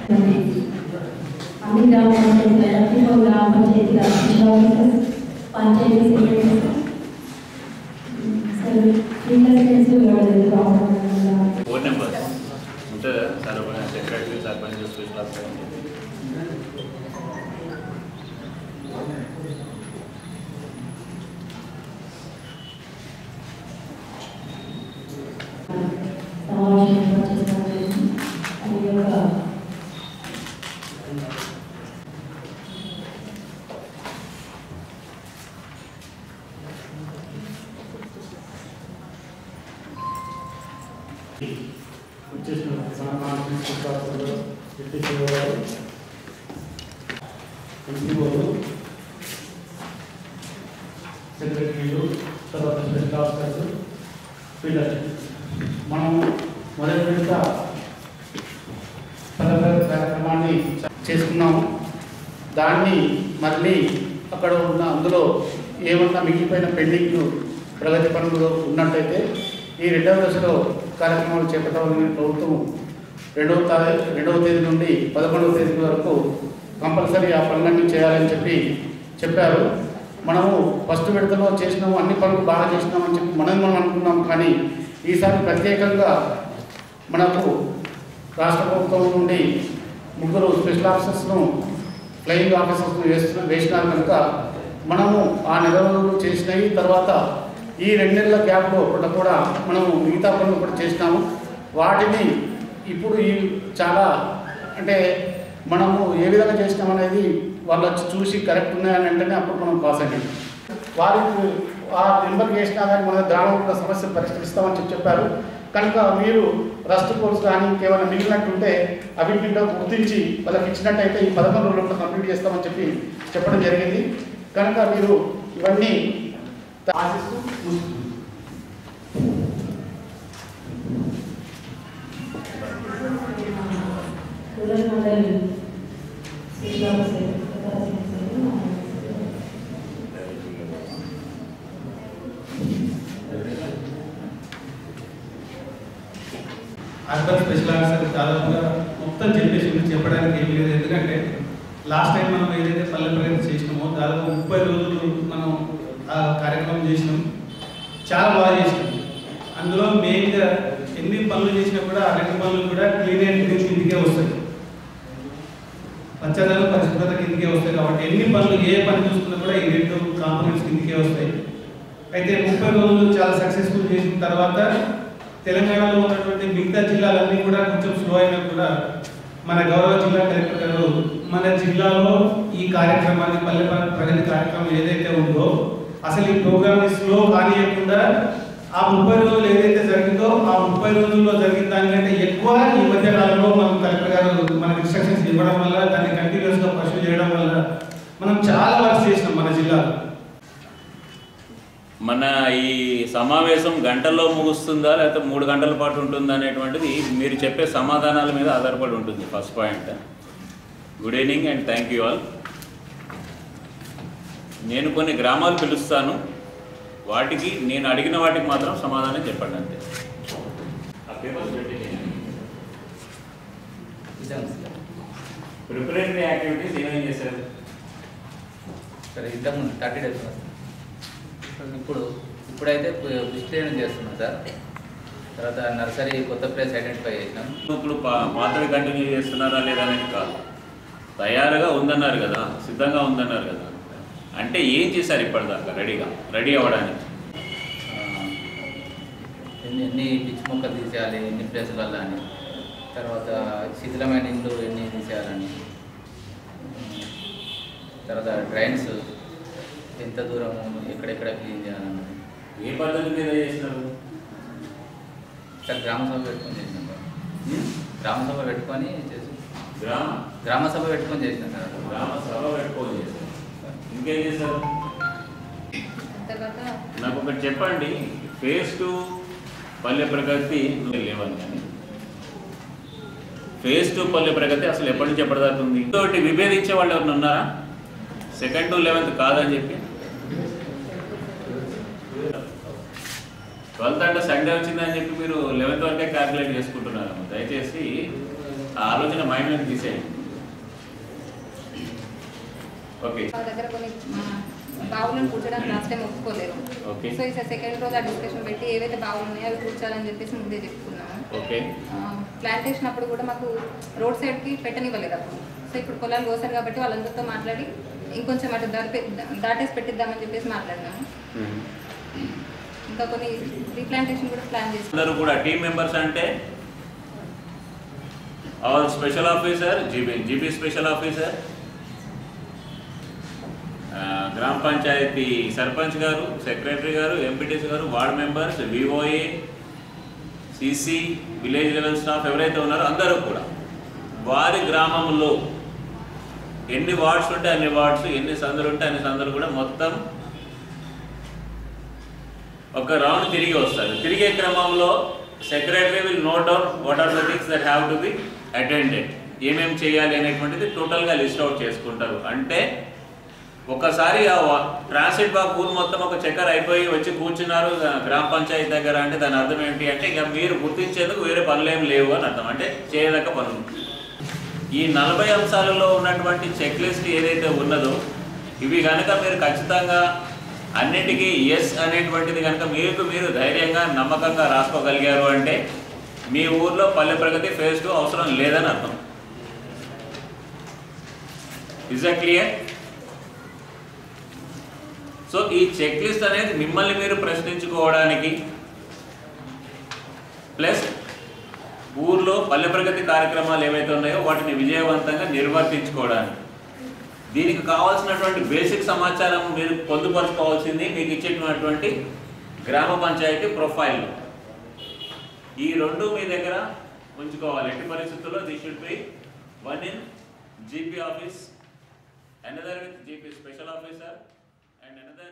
అన్ని గ్రామ పంచాయతీ ప్రతి ఒక్క గ్రామ పంచాయతీ అధ్యక్షులు ఆఫీసర్స్ పంచాయతీ సెక్రటరీస్ సరే రీప్రెసిడెంట్స్ ఎవరు రావడం ఫోన్ నెంబర్ ఉంటుందా sarpanch secretary sarpanch special officer అని చెప్పి సమావేశం ఏర్పాటు చేసుకోవడం జరిగింది. అది ఒక వచ్చేసిన సమాధానం తీసుకుంటారు ఎట్టి గారు ఎన్జిఓలు సెక్రటరీలు తర్వాత స్పెషల్ ఆఫీసర్స్ పిల్లలు మనం మొదటి విడత తరగతి కార్యక్రమాన్ని చేసుకున్నాము దాన్ని మళ్ళీ అక్కడ ఉన్న అందులో ఏమన్నా మిగిలిపోయిన పెండింగ్ ప్రగతి పనులు ఉన్నట్టయితే ఈ రెండవ దశలో కార్యక్రమాలు చేపట్టాలని ప్రభుత్వం రెండవ తారీఖు రెండవ తేదీ నుండి పదకొండవ తేదీ వరకు కంపల్సరీ ఆ పనులన్నీ చేయాలని చెప్పి చెప్పారు మనము ఫస్ట్ విడతలో చేసినాము అన్ని పనులు బాగా చేసినామని చెప్పి మనం మనం అనుకున్నాం కానీ ఈసారి ప్రత్యేకంగా మనకు రాష్ట్ర ప్రభుత్వం నుండి ముగ్గురు స్పెషల్ ఆఫీసర్స్ను ఫ్లయింగ్ ఆఫీసర్స్ను వేస్తున్న వేసినారు కనుక మనము ఆ నెల రోజులు చేసినవి తర్వాత ఈ రెండు నెలల గ్యాప్లో కూడా కూడా మనము మిగతా పనులు కూడా చేసినాము వాటిని ఇప్పుడు ఈ చాలా అంటే మనము ఏ విధంగా చేసినాం అనేది వాళ్ళు వచ్చి చూసి కరెక్ట్ ఉన్నాయని అంటేనే అప్పుడు మనం పాస్ అయ్యాం వారికి ఆ నెంబర్ చేసినా కానీ మన గ్రామంలో సమస్య పరిష్కరిస్తామని చెప్పి చెప్పారు కనుక మీరు రస్ట్ కోర్స్ కానీ ఇంకేమైనా మిగిలినట్టుంటే అవిటిలో గుర్తించి వాళ్ళకి ఇచ్చినట్టయితే ఈ పదకొండు రోజుల్లో కంప్లీట్ చేస్తామని చెప్పి చెప్పడం జరిగింది కనుక మీరు ఇవన్నీ ఆశిస్తూ ముగిస్తున్నాను. రూరల్ మండలి శిక్షణ ఆఫీసర్ అర్బన్ స్పెషల్ ఆఫీసర్ దాదాపుగా మొత్తం చెప్పేసి ఉంది చెప్పడానికి ఏం లేదు ఎందుకంటే లాస్ట్ టైం మనం ఏదైతే పల్లె ప్రగతి చేసినామో దాదాపు ముప్పై రోజులు మనం ఆ కార్యక్రమం చేసినాం చాలా బాగా చేసినాం అందులో మెయిన్గా ఎన్ని పనులు చేసినా కూడా ఆ రెండు పనులు కూడా క్లీన్ అండ్ క్లీన్ కిందికే వస్తాయి పచ్చదనం పరిశుభ్రత కిందికే వస్తాయి కాబట్టి ఎన్ని పనులు ఏ పని చూసుకున్నా కూడా ఈ రెండు కాంపోనెంట్స్ కిందికే వస్తాయి అయితే ముప్పై రోజులు చాలా సక్సెస్ఫుల్ చేసిన తర్వాత తెలంగాణలో ఉన్నటువంటి మిగతా జిల్లాలన్నీ కూడా కొంచెం స్లో అయినా కూడా మన గౌరవ జిల్లా కలెక్టర్ గారు మన జిల్లాలో ఈ కార్యక్రమాన్ని పల్లె ప్ర- ప్రగతి కార్యక్రమం ఏదైతే ఉందో అసలు ఈ ప్రోగ్రామ్ ని స్లో కానియకుండా ఆ ముప్పై రోజులు ఏదైతే జరిగిందో ఆ ముప్పై రోజుల్లో జరిగిన దానికంటే ఎక్కువ ఈ మధ్య కాలంలో మనం కలెక్టర్ గారు మనకి ఇన్స్ట్రక్షన్స్ ఇవ్వడం వల్ల దాన్ని కంటిన్యూస్ గా పర్సూ చేయడం వల్ల మనం చాలా వర్క్ చేసినాం మన జిల్లాలో మన ఈ సమావేశం గంటల్లో ముగుస్తుందా లేకపోతే మూడు గంటల పాటు ఉంటుందా అనేటువంటిది మీరు చెప్పే సమాధానాల మీద ఆధారపడి ఉంటుంది first point good evening and thank you all నేను కొన్ని గ్రామాలు పిలుస్తాను వాటికి నేను అడిగిన వాటికి మాత్రం సమాధానం చెప్పండి అంతే ఆ పేపర్స్ పెట్టేయండి. ప్రిపరేటరీ యాక్టివిటీస్ ఏమేం చేశారు సరే ఇంతకుముందు థర్టీ డేస్ ఇప్పుడు ఇప్పుడైతే విశ్లేషణ చేస్తున్నాం సార్ తర్వాత నర్సరీ కొత్త ప్లేస్ ఐడెంటిఫై చేసినాం ఇప్పుడు పా- పాతవి కంటిన్యూ చేస్తున్నారా లేదా అనేది కాదు తయారుగా ఉందన్నారు కదా సిద్ధంగా ఉందన్నారు కదా అంటే ఏం చేశారు ఇప్పటిదాకా రెడీగా రెడీ అవ్వడానికి ఆ, ఎన్ని ఎన్ని పిచ్చి మొక్కలు తీసేయాలి ఎన్ని ప్లేసులలో అని తర్వాత శిథిలమైన ఇండ్లు ఎన్ని తీసేయాలని ఉమ్, తర్వాత డ్రైన్స్ ఎంత దూరం ఎక్కడెక్కడ క్లీన్ చేయాలని ఏ పద్ధతి మీద చేసినారు సార్ గ్రామ సభ పెట్టుకొని చేసినాం సార్ గ్రామ సభ పెట్టుకొని చేసి గ్రామ గ్రామ సభ పెట్టుకొని చేసినాం సార్ గ్రామ సభ పెట్టుకొని చేశారు ఇంకేం చేశారు నాకు ఒకటి చెప్పండి ఫేస్ టు పల్లె ప్రగతి లేవని కానీ ఫేస్ టు పల్లె ప్రగతి అసలు ఎప్పటి నుంచి ఎప్పటిదాకా ఉంది ఇంకోటి విభేదించే వాళ్ళు ఎవరైనా ఉన్నారా సెకండ్ టు లెవెన్త్ కాదని చెప్పి ట్వెల్త్ అంటే సండే వచ్చిందని చెప్పి మీరు లెవెన్త్ వరకే క్యాల్కులేట్ చేసుకుంటున్నారు దయచేసి ఆ ఆలోచన మైండ్ నుంచి తీసేయండి ఓకే మా దగ్గర కొన్ని ఆ, బావులను కూర్చోడానికి లాస్ట్ టైం ఒప్పుకోలేరు ఓకే సో ఈసారి సెకండ్ రోజు ఆ డిస్కషన్ పెట్టి ఏవైతే బావులు ఉన్నాయో అవి కూర్చోాలని చెప్పేసి ముందే చెప్పుకున్నాము ఓకే ప్లాంటేషన్ అప్పుడు కూడా మాకు రోడ్ సైడ్కి పెట్టనివ్వలేదు అప్పుడు సో ఇప్పుడు పొలాలు కోసారు కాబట్టి వాళ్ళందరితో మాట్లాడి ఇంకొంచెం అటు దాటి దాటేసి పెట్టిద్దామని చెప్పేసి మాట్లాడినాము మ్మ్. ఇంకా కొన్ని రీప్లాంటేషన్ కూడా ప్లాన్ చేస్తాం అందరూ కూడా టీం మెంబర్స్ అంటే all special officer GB GB special officer ఆ, గ్రామ పంచాయతీ సర్పంచ్ గారు సెక్రటరీ గారు ఎంపీటీసీ గారు ward members VOA CC village level staff ఎవరైతే ఉన్నారో అందరూ కూడా వారి గ్రామంలో ఎన్ని వార్డ్స్ ఉంటే అన్ని వార్డ్స్ ఎన్ని సందులు ఉంటే అన్ని సందులు కూడా మొత్తం ఒక రౌండ్ తిరిగి వస్తారు తిరిగే క్రమంలో secretary will note down what are the things that have to be attended ఏమేం చేయాలి అనేటువంటిది టోటల్గా లిస్ట్ అవుట్ చేసుకుంటారు అంటే ఒకసారి ఆ ట్రాన్సిట్ బాబు ఊరు మొత్తం ఒక చక్కర్ అయిపోయి వచ్చి కూర్చున్నారు ఆ, గ్రామ పంచాయతీ దగ్గర అంటే దాని అర్థం ఏంటి అంటే ఇక మీరు గుర్తించేందుకు వేరే పనులు ఏం లేవు అని అర్థం అంటే చేయదగ్గ పనులు ఈ నలభై అంశాలలో ఉన్నటువంటి చెక్ లిస్ట్ ఏదైతే ఉన్నదో ఇవి కనుక మీరు ఖచ్చితంగా అన్నిటికీ ఎస్ అనేటువంటిది కనుక మీకు మీరు ధైర్యంగా నమ్మకంగా రాసుకోగలిగారు అంటే మీ ఊర్లో పల్లె ప్రగతి ఫేజ్ టూ అవసరం లేదని అర్థం ఇస్ అ క్లియర్ సో ఈ చెక్ లిస్ట్ అనేది మిమ్మల్ని మీరు ప్రశ్నించుకోవడానికి ప్లస్ ఊర్లో పల్లె ప్రగతి కార్యక్రమాలు ఏవైతే ఉన్నాయో వాటిని విజయవంతంగా నిర్వర్తించుకోవడానికి దీనికి కావాల్సినటువంటి బేసిక్ సమాచారం మీరు పొందుపరచుకోవాల్సింది మీకు ఇచ్చేటటువంటి గ్రామ పంచాయతీ ప్రొఫైల్ ఈ రెండు మీ దగ్గర ఉంచుకోవాలి ఎట్టి పరిస్థితుల్లో the should be one in GP office another with GP special officer and another